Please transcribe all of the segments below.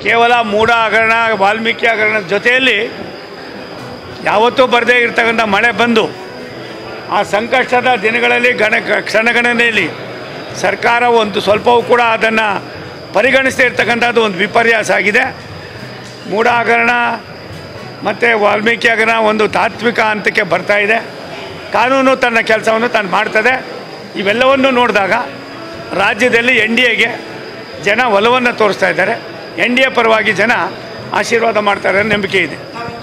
ಕೇವಲ ಮೂಢ ಹಗರಣ ವಾಲ್ಮೀಕಿ ಹಗರಣದ ಜೊತೆಯಲ್ಲಿ ಯಾವತ್ತೂ ಬರದೇ ಇರ್ತಕ್ಕಂಥ ಮಳೆ ಬಂದು ಆ ಸಂಕಷ್ಟದ ದಿನಗಳಲ್ಲಿ ಗಣ ಕ್ಷಣಗಣನೆಯಲ್ಲಿ ಸರ್ಕಾರ ಒಂದು ಸ್ವಲ್ಪವೂ ಕೂಡ ಅದನ್ನು ಪರಿಗಣಿಸದೇ ಇರ್ತಕ್ಕಂಥದ್ದು ಒಂದು ವಿಪರ್ಯಾಸ ಆಗಿದೆ ಮೂಢ ಹಗರಣ ಮತ್ತು ವಾಲ್ಮೀಕಿ ಹಗರಣ ಒಂದು ತಾತ್ವಿಕ ಹಂತಕ್ಕೆ ಬರ್ತಾ ಇದೆ ಕಾನೂನು ತನ್ನ ಕೆಲಸವನ್ನು ತಾನು ಮಾಡ್ತದೆ ಇವೆಲ್ಲವನ್ನು ನೋಡಿದಾಗ ರಾಜ್ಯದಲ್ಲಿ ಎನ್ ಡಿ ಎಗೆ ಜನ ಒಲವನ್ನು ತೋರಿಸ್ತಾ ಇದ್ದಾರೆ ಎನ್ ಡಿ ಎ ಪರವಾಗಿ ಜನ ಆಶೀರ್ವಾದ ಮಾಡ್ತಾರೆ ಅನ್ನೋ ನಂಬಿಕೆ ಇದೆ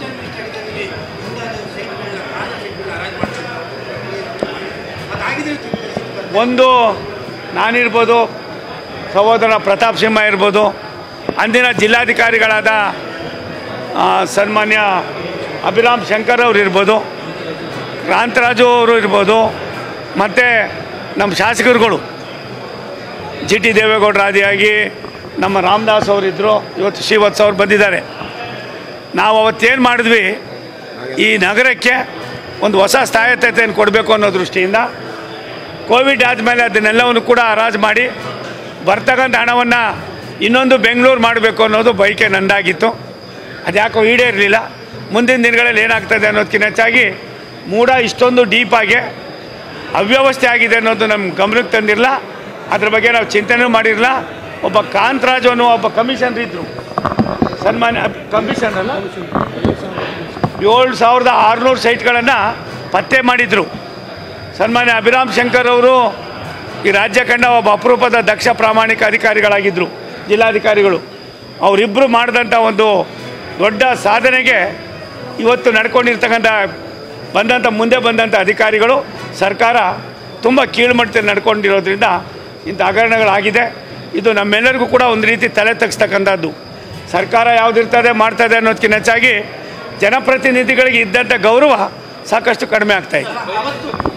ಒಂದು ನಾನಿರ್ಬೋದು ಸಹೋದರ ಪ್ರತಾಪ್ ಸಿಂಹ ಇರ್ಬೋದು ಅಂದಿನ ಜಿಲ್ಲಾಧಿಕಾರಿಗಳಾದ ಆ, ಸನ್ಮಾನ್ಯ ಅಭಿರಾಮ್ ಶಂಕರ್ ಅವರು ಇರ್ಬೋದು ಕ್ರಾಂತರಾಜು ಅವರು ಇರ್ಬೋದು ಮತ್ತು ನಮ್ಮ ಶಾಸಕರುಗಳು ಜಿ ಟಿ ದೇವೇಗೌಡರ ಆದಿಯಾಗಿ ನಮ್ಮ ರಾಮದಾಸ್ ಅವರಿದ್ದರು ಇವತ್ತು ಶ್ರೀವತ್ಸ ಅವ್ರು ಬಂದಿದ್ದಾರೆ ನಾವು ಅವತ್ತೇನು ಮಾಡಿದ್ವಿ ಈ ನಗರಕ್ಕೆ ಒಂದು ಹೊಸ ಸ್ಥಾಯತ್ತತೆಯನ್ನು ಕೊಡಬೇಕು ಅನ್ನೋ ದೃಷ್ಟಿಯಿಂದ ಕೋವಿಡ್ ಆದಮೇಲೆ ಅದನ್ನೆಲ್ಲವನ್ನು ಕೂಡ ಹರಾಜು ಮಾಡಿ ಬರ್ತಕ್ಕಂಥ ಹಣವನ್ನು ಇನ್ನೊಂದು ಬೆಂಗಳೂರು ಮಾಡಬೇಕು ಅನ್ನೋದು ಬೈಕೆ ನಂದಾಗಿತ್ತು ಅದ್ಯಾಕೋ ಈಡೇರಲಿಲ್ಲ ಮುಂದಿನ ದಿನಗಳಲ್ಲಿ ಏನಾಗ್ತದೆ ಅನ್ನೋದಕ್ಕಿಂತ ಹೆಚ್ಚಾಗಿ ಮೂಡ ಇಷ್ಟೊಂದು ಡೀಪಾಗಿ ಅವ್ಯವಸ್ಥೆ ಆಗಿದೆ ಅನ್ನೋದು ನಮ್ಮ ಗಮನಕ್ಕೆ ತಂದಿರಲ್ಲ ಅದ್ರ ಬಗ್ಗೆ ನಾವು ಚಿಂತನೆ ಮಾಡಿರಲ್ಲ ಒಬ್ಬ ಕಾಂತರಾಜು ಅನ್ನೋ ಒಬ್ಬ ಕಮಿಷನರ್ ಇದ್ದರು ಸನ್ಮಾನ್ಯ ಕಮಿಷನ್ ಅಲ್ಲ ಏಳು ಸಾವಿರದ ಆರುನೂರು ಸೈಟ್ಗಳನ್ನು ಪತ್ತೆ ಮಾಡಿದರು ಸನ್ಮಾನ್ಯ ಅಭಿರಾಮ್ ಶಂಕರ್ ಅವರು ಈ ರಾಜ್ಯ ಕಂಡ ಒಬ್ಬ ಅಪರೂಪದ ದಕ್ಷ ಪ್ರಾಮಾಣಿಕ ಅಧಿಕಾರಿಗಳಾಗಿದ್ದರು ಜಿಲ್ಲಾಧಿಕಾರಿಗಳು ಅವರಿಬ್ಬರು ಮಾಡಿದಂಥ ಒಂದು ದೊಡ್ಡ ಸಾಧನೆಗೆ ಇವತ್ತು ನಡ್ಕೊಂಡಿರ್ತಕ್ಕಂಥ ಬಂದಂಥ ಮುಂದೆ ಬಂದಂಥ ಅಧಿಕಾರಿಗಳು ಸರ್ಕಾರ ತುಂಬ ಕೀಳುಮಟ್ಟದಲ್ಲಿ ನಡ್ಕೊಂಡಿರೋದ್ರಿಂದ ಇಂಥ ಹಗರಣಗಳಾಗಿದೆ ಇದು ನಮ್ಮೆಲ್ಲರಿಗೂ ಕೂಡ ಒಂದು ರೀತಿ ತಲೆ ತಗ್ಸ್ತಕ್ಕಂಥದ್ದು ಸರ್ಕಾರ ಯಾವುದಿರ್ತದೆ ಮಾಡ್ತದೆ ಅನ್ನೋದಕ್ಕಿಂತ ಹೆಚ್ಚಾಗಿ ಜನಪ್ರತಿನಿಧಿಗಳಿಗೆ ಇದ್ದಂಥ ಗೌರವ ಸಾಕಷ್ಟು ಕಡಿಮೆ ಆಗ್ತಾಯಿದೆ ಅವತ್ತು